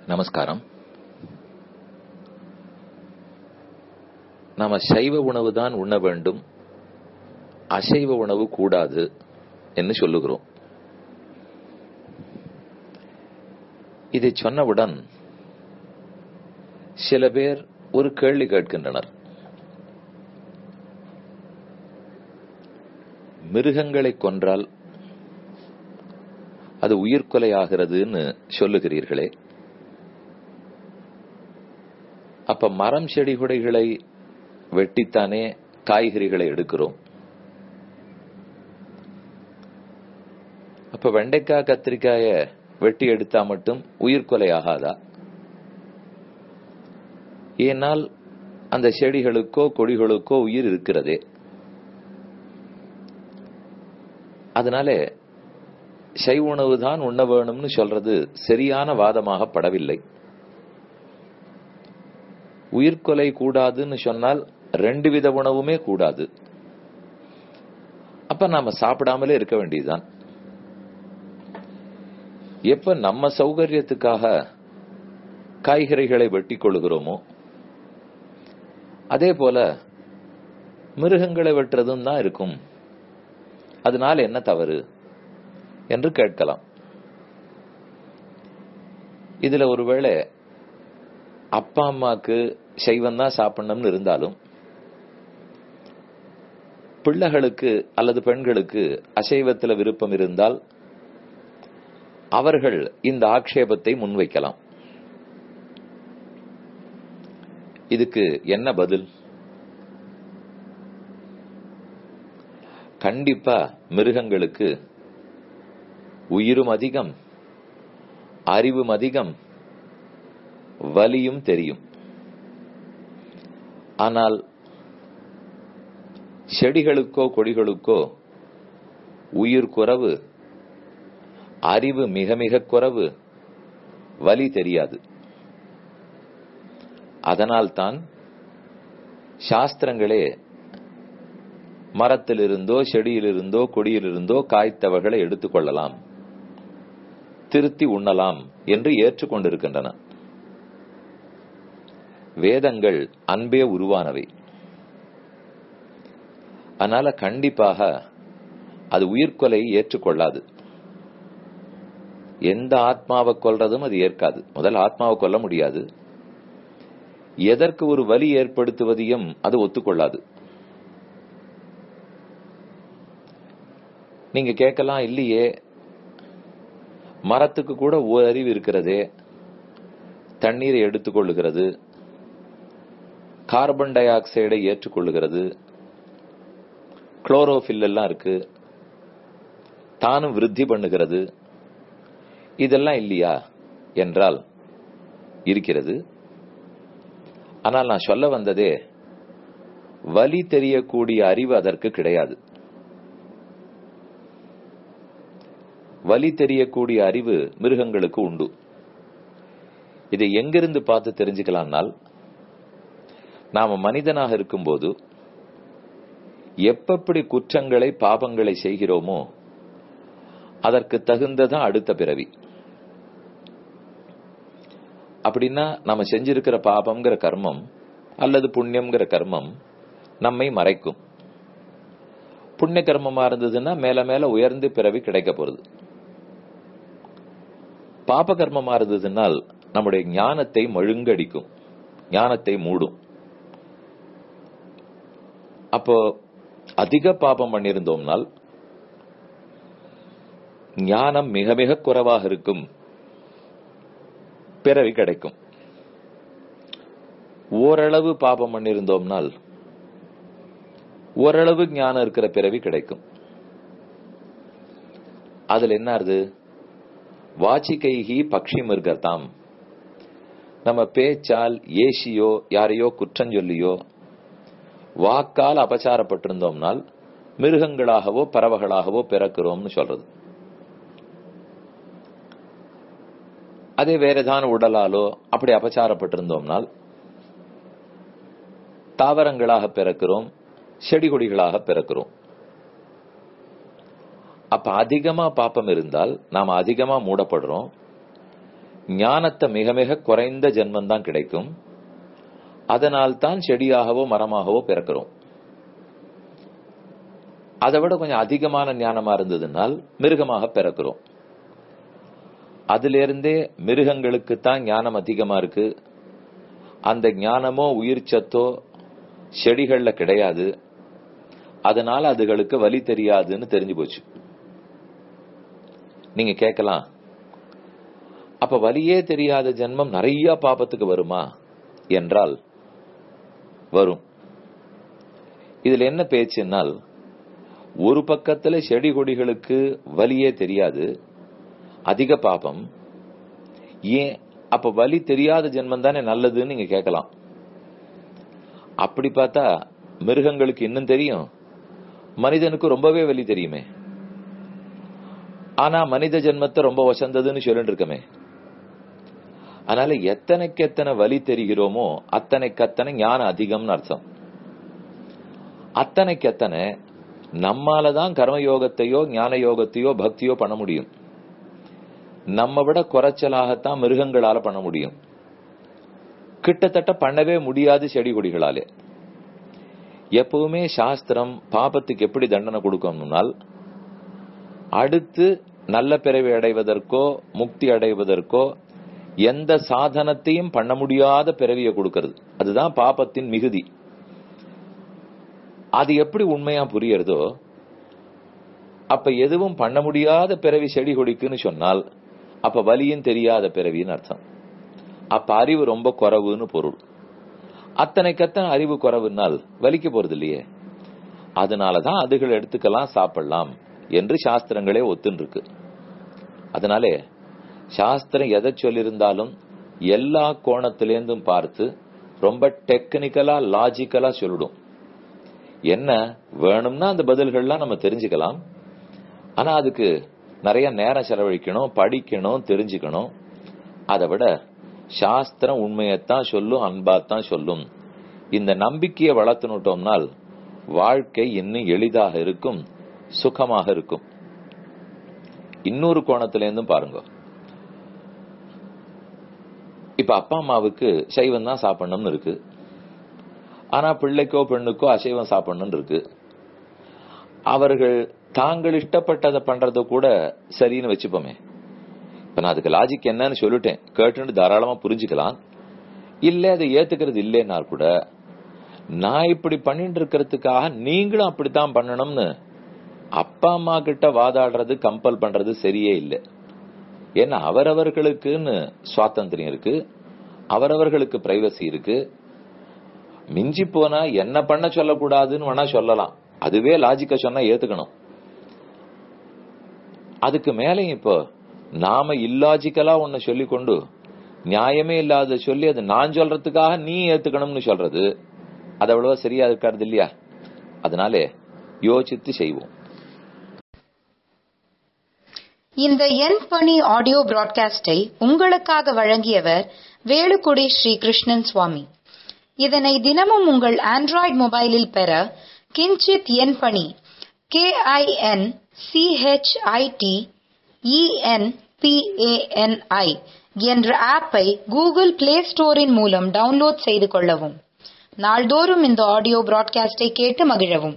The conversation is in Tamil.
நமஸ்காரம் நாம சைவ உணவு தான் உண்ண வேண்டும் அசைவ உணவு கூடாது என்று சொல்லுகிறோம் இதை சொன்னவுடன் சில பேர் ஒரு கேள்வி கேட்கின்றனர் மிருகங்களை கொன்றால் அது உயிர்கொலையாகிறதுன்னு சொல்லுகிறீர்களே அப்ப மரம் செடி கொடைகளை வெட்டித்தானே காய்கறிகளை எடுக்கிறோம் அப்ப வெண்டைக்காய் கத்திரிக்காய வெட்டி எடுத்தா மட்டும் உயிர்கொலை ஆகாதா ஏனால் அந்த செடிகளுக்கோ கொடிகளுக்கோ உயிர் இருக்கிறதே அதனால சைவ உணவு தான் உண்ண வேணும்னு சொல்றது சரியான வாதமாக படவில்லை உயிர்கொலை கூடாதுன்னு சொன்னால் ரெண்டு வித உணவுமே கூடாது அப்ப நாம சாப்பிடாமலே இருக்க வேண்டியதுதான் எப்ப நம்ம சௌகரியத்துக்காக காய்கறிகளை வெட்டி கொள்ளுகிறோமோ அதே போல மிருகங்களை வெட்டுறதும் தான் இருக்கும் அதனால என்ன தவறு என்று கேட்கலாம் இதுல ஒருவேளை அப்பா அம்மாக்கு சைவம் தான் சாப்பிடணும்னு இருந்தாலும் பிள்ளைகளுக்கு அல்லது பெண்களுக்கு அசைவத்துல விருப்பம் இருந்தால் அவர்கள் இந்த ஆக்ஷேபத்தை முன்வைக்கலாம் இதுக்கு என்ன பதில் கண்டிப்பா மிருகங்களுக்கு உயிரும் அதிகம் அறிவும் அதிகம் வலியும் தெரியும் ஆனால் செடிகளுக்கோ கொடிகளுக்கோ உயிர் குறைவு அறிவு மிக மிக குறைவு வலி தெரியாது அதனால்தான் சாஸ்திரங்களே மரத்திலிருந்தோ செடியிலிருந்தோ கொடியிலிருந்தோ காய்த்தவர்களை எடுத்துக்கொள்ளலாம் திருத்தி உண்ணலாம் என்று ஏற்றுக்கொண்டிருக்கின்றன வேதங்கள் அன்பே உருவானவை அதனால கண்டிப்பாக அது உயிர்கொலை ஏற்றுக்கொள்ளாது எந்த ஆத்மாவை கொல்றதும் அது ஏற்காது முதல் ஆத்மாவை கொல்ல முடியாது எதற்கு ஒரு வலி ஏற்படுத்துவதையும் அது ஒத்துக்கொள்ளாது நீங்க கேட்கலாம் இல்லையே மரத்துக்கு கூட ஒரு அறிவு இருக்கிறதே தண்ணீரை எடுத்துக்கொள்ளுகிறது கார்பன் டை ஆக்சைடை ஏற்றுக்கொள்ளுகிறது குளோரோஃபில் எல்லாம் இருக்கு தானும் விருத்தி பண்ணுகிறது இதெல்லாம் இல்லையா என்றால் இருக்கிறது ஆனால் நான் சொல்ல வந்ததே வலி தெரியக்கூடிய அறிவு அதற்கு கிடையாது வலி தெரியக்கூடிய அறிவு மிருகங்களுக்கு உண்டு இதை எங்கிருந்து பார்த்து தெரிஞ்சுக்கலாம்னால் நாம மனிதனாக இருக்கும்போது எப்பப்படி குற்றங்களை பாபங்களை செய்கிறோமோ அதற்கு தகுந்ததான் அடுத்த பிறவி அப்படின்னா நம்ம செஞ்சிருக்கிற பாபம்ங்கிற கர்மம் அல்லது புண்ணியம்ங்கிற கர்மம் நம்மை மறைக்கும் புண்ணிய கர்மமா இருந்ததுன்னா மேல மேல உயர்ந்து பிறவி கிடைக்க போறது பாப கர்மமா இருந்ததுனால் நம்முடைய ஞானத்தை மழுங்கடிக்கும் ஞானத்தை மூடும் அப்போ அதிக பாபம் பண்ணியிருந்தோம்னால் ஞானம் மிக மிக குறைவாக இருக்கும் பிறவி கிடைக்கும் ஓரளவு பாபம் பண்ணியிருந்தோம்னால் ஓரளவு ஞானம் இருக்கிற பிறவி கிடைக்கும் அதுல என்ன ஆறுது வாச்சிகைகி பக்ஷி மிருகத்தாம் நம்ம பேச்சால் ஏசியோ யாரையோ குற்றம் சொல்லியோ வாக்கால் அபச்சாரப்பட்டிருந்தோம்னால் மிருகங்களாகவோ பறவைகளாகவோ பிறக்கிறோம்னு சொல்றது அதே வேற ஏதான உடலாலோ அப்படி அபச்சாரப்பட்டிருந்தோம்னால் தாவரங்களாக பிறக்கிறோம் செடி கொடிகளாக பிறக்கிறோம் அப்ப அதிகமா பாப்பம் இருந்தால் நாம அதிகமா மூடப்படுறோம் ஞானத்தை மிக மிக குறைந்த ஜென்மம் தான் கிடைக்கும் அதனால் தான் செடியாகவோ மரமாகவோ பிறக்கிறோம் அதை விட கொஞ்சம் அதிகமான ஞானமா இருந்ததுனால் மிருகமாக பிறக்கிறோம் அதிலிருந்தே மிருகங்களுக்கு தான் ஞானம் அதிகமா இருக்கு அந்த ஞானமோ உயிர் சத்தோ செடிகள்ல கிடையாது அதனால அதுகளுக்கு வலி தெரியாதுன்னு தெரிஞ்சு போச்சு நீங்க கேட்கலாம் அப்ப வலியே தெரியாத ஜென்மம் நிறைய பாபத்துக்கு வருமா என்றால் வரும் இதுல என்ன பேச்சுன்னால் ஒரு பக்கத்துல செடி கொடிகளுக்கு வலியே தெரியாது அதிக பாபம் ஏன் அப்ப வலி தெரியாத ஜென்மம் தானே நல்லதுன்னு நீங்க கேட்கலாம் அப்படி பார்த்தா மிருகங்களுக்கு இன்னும் தெரியும் மனிதனுக்கு ரொம்பவே வலி தெரியுமே ஆனா மனித ஜென்மத்தை ரொம்ப வசந்ததுன்னு சொல்லிட்டு இருக்கமே அதனால எத்தனைக்கு எத்தனை வலி தெரிகிறோமோ அத்தனைக்கு அத்தனை ஞானம் அதிகம்னு அர்த்தம் அத்தனைக்கு எத்தனை நம்மாலதான் கர்மயோகத்தையோ ஞான யோகத்தையோ பக்தியோ பண்ண முடியும் நம்ம விட குறைச்சலாகத்தான் மிருகங்களால பண்ண முடியும் கிட்டத்தட்ட பண்ணவே முடியாது செடி கொடிகளாலே எப்பவுமே சாஸ்திரம் பாபத்துக்கு எப்படி தண்டனை கொடுக்கணும்னால் அடுத்து நல்ல பிறவி அடைவதற்கோ முக்தி அடைவதற்கோ எந்த சாதனத்தையும் பண்ண முடியாத பிறவியை கொடுக்கிறது அதுதான் பாபத்தின் மிகுதி அது எப்படி உண்மையா புரியறதோ அப்ப எதுவும் பண்ண முடியாத பிறவி செடி கொடிக்குன்னு சொன்னால் அப்ப வலியும் தெரியாத பிறவின்னு அர்த்தம் அப்ப அறிவு ரொம்ப குறைவுன்னு பொருள் அத்தனைக்கத்தனை அறிவு குறைவுனால் வலிக்க போறது இல்லையே அதனாலதான் அதுகள் எடுத்துக்கலாம் சாப்பிடலாம் என்று சாஸ்திரங்களே ஒத்துன்னு இருக்கு அதனாலே சாஸ்திரம் எதை சொல்லியிருந்தாலும் எல்லா கோணத்திலேருந்தும் பார்த்து ரொம்ப டெக்னிக்கலா லாஜிக்கலா சொல்லிடும் என்ன வேணும்னா அந்த பதில்கள்லாம் நம்ம தெரிஞ்சுக்கலாம் ஆனா அதுக்கு நிறைய நேரம் செலவழிக்கணும் படிக்கணும் தெரிஞ்சுக்கணும் அதை விட சாஸ்திரம் உண்மையத்தான் சொல்லும் அன்பாத்தான் சொல்லும் இந்த நம்பிக்கையை வளர்த்துனுட்டோம்னால் வாழ்க்கை இன்னும் எளிதாக இருக்கும் சுகமாக இருக்கும் இன்னொரு கோணத்திலேருந்தும் பாருங்க இப்ப அப்பா அம்மாவுக்கு சைவம் தான் சாப்பிடணும்னு இருக்கு ஆனா பிள்ளைக்கோ பெண்ணுக்கோ அசைவம் சாப்பிடணும்னு இருக்கு அவர்கள் தாங்கள் இஷ்டப்பட்டதை பண்றத கூட சரின்னு வச்சுப்போமே இப்ப நான் அதுக்கு லாஜிக் என்னன்னு சொல்லிட்டேன் கேட்டுன்னு தாராளமா புரிஞ்சுக்கலாம் இல்ல அதை ஏத்துக்கிறது இல்லைன்னா கூட நான் இப்படி பண்ணிட்டு இருக்கிறதுக்காக நீங்களும் அப்படித்தான் பண்ணணும்னு அப்பா அம்மா கிட்ட வாதாடுறது கம்பல் பண்றது சரியே இல்லை ஏன்னா அவரவர்களுக்குன்னு சுவாதந்திரம் இருக்கு அவரவர்களுக்கு பிரைவசி இருக்கு மிஞ்சி போனா என்ன பண்ண சொல்லக்கூடாதுன்னு வேணா சொல்லலாம் அதுவே லாஜிக்க சொன்னா ஏத்துக்கணும் அதுக்கு மேலே இப்போ நாம இல்லாஜிக்கலா ஒன்னு சொல்லி கொண்டு நியாயமே இல்லாத சொல்லி அது நான் சொல்றதுக்காக நீ ஏத்துக்கணும்னு சொல்றது அது அவ்வளவா சரியா இருக்காது இல்லையா அதனாலே யோசித்து செய்வோம் இந்த என் பணி ஆடியோ பிராட்காஸ்டை உங்களுக்காக வழங்கியவர் வேலுக்குடி ஸ்ரீ கிருஷ்ணன் சுவாமி இதனை தினமும் உங்கள் ஆண்ட்ராய்டு மொபைலில் பெற கிஞ்சித் என் பணி கே ஐ என் சிஹெச்ஐடி இஎன்பிஏஎன்ஐ என்ற ஆப்பை கூகுள் பிளே ஸ்டோரின் மூலம் டவுன்லோட் செய்து கொள்ளவும் நாள்தோறும் இந்த ஆடியோ பிராட்காஸ்டை கேட்டு மகிழவும்